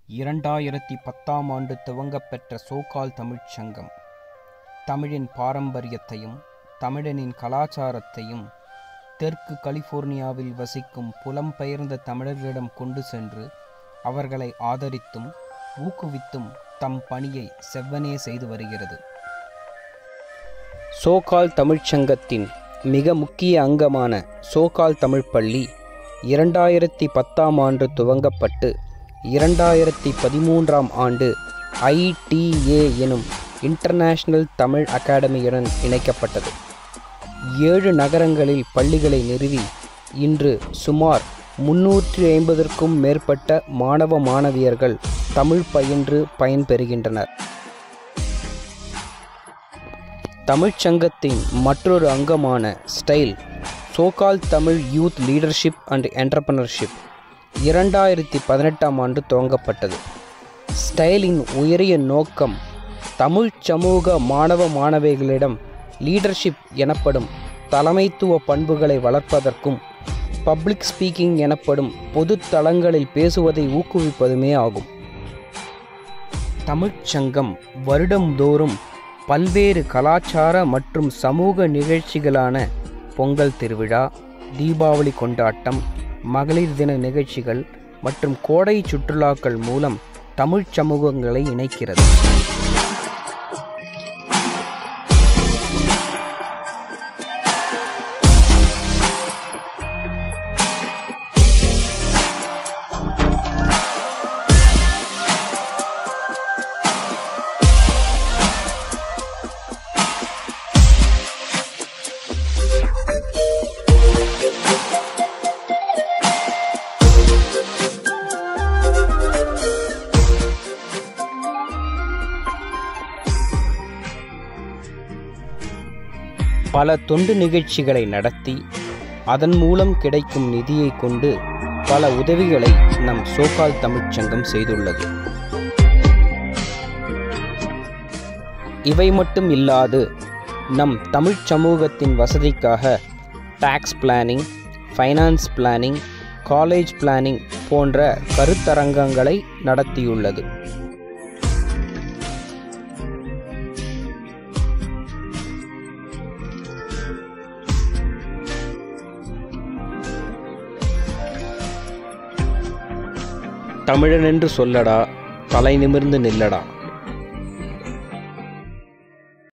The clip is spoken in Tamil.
இரண்டாயிரத்தி பத்தாம் ஆண்டு துவங்கப்பெற்ற சோகால் தமிழ்ச் சங்கம் தமிழின் பாரம்பரியத்தையும் தமிழனின் கலாச்சாரத்தையும் தெற்கு கலிபோர்னியாவில் வசிக்கும் புலம்பெயர்ந்த தமிழர்களிடம் கொண்டு சென்று அவர்களை ஆதரித்தும் ஊக்குவித்தும் தம் பணியை செவ்வனே செய்து வருகிறது சோகால் தமிழ்ச் சங்கத்தின் மிக முக்கிய அங்கமான சோகால் தமிழ் பள்ளி இரண்டாயிரத்தி பத்தாம் ஆண்டு துவங்கப்பட்டு இரண்டாயிரத்தி பதிமூன்றாம் ஆண்டு ஐடிஏ எனும் இன்டர்நேஷனல் தமிழ் அகாடமியுடன் இணைக்கப்பட்டது ஏழு நகரங்களில் பள்ளிகளை நிறுவி இன்று சுமார் முன்னூற்றி ஐம்பதற்கும் மேற்பட்ட மாணவ மாணவியர்கள் தமிழ் பயின்று பயன்பெறுகின்றனர் தமிழ்ச் சங்கத்தின் மற்றொரு அங்கமான style so called Tamil youth leadership and entrepreneurship இரண்டாயிரத்தி பதினெட்டாம் ஆண்டு துவங்கப்பட்டது ஸ்டைலின் உயரிய நோக்கம் தமிழ் சமூக மாணவ மாணவிகளிடம் லீடர்ஷிப் எனப்படும் தலைமைத்துவ பண்புகளை வளர்ப்பதற்கும் பப்ளிக் ஸ்பீக்கிங் எனப்படும் பொது தளங்களில் பேசுவதை ஊக்குவிப்பதுமே ஆகும் தமிழ்ச் சங்கம் வருடந்தோறும் பல்வேறு கலாச்சார மற்றும் சமூக நிகழ்ச்சிகளான பொங்கல் திருவிழா தீபாவளி கொண்டாட்டம் மகளிர் தின நிகழ்ச்சிகள் மற்றும் கோடை சுற்றுலாக்கள் மூலம் தமிழ்ச் சமூகங்களை இணைக்கிறது பல தொண்டு நிகழ்ச்சிகளை நடத்தி அதன் மூலம் கிடைக்கும் நிதியை கொண்டு பல உதவிகளை நம் சோகால் தமிழ்ச் சங்கம் செய்துள்ளது இவை மட்டும் இல்லாது நம் தமிழ்ச் சமூகத்தின் வசதிக்காக tax planning finance planning college planning போன்ற கருத்தரங்கங்களை நடத்தியுள்ளது தமிழன் என்று சொல்லடா தலை நிமிர்ந்து நில்லடா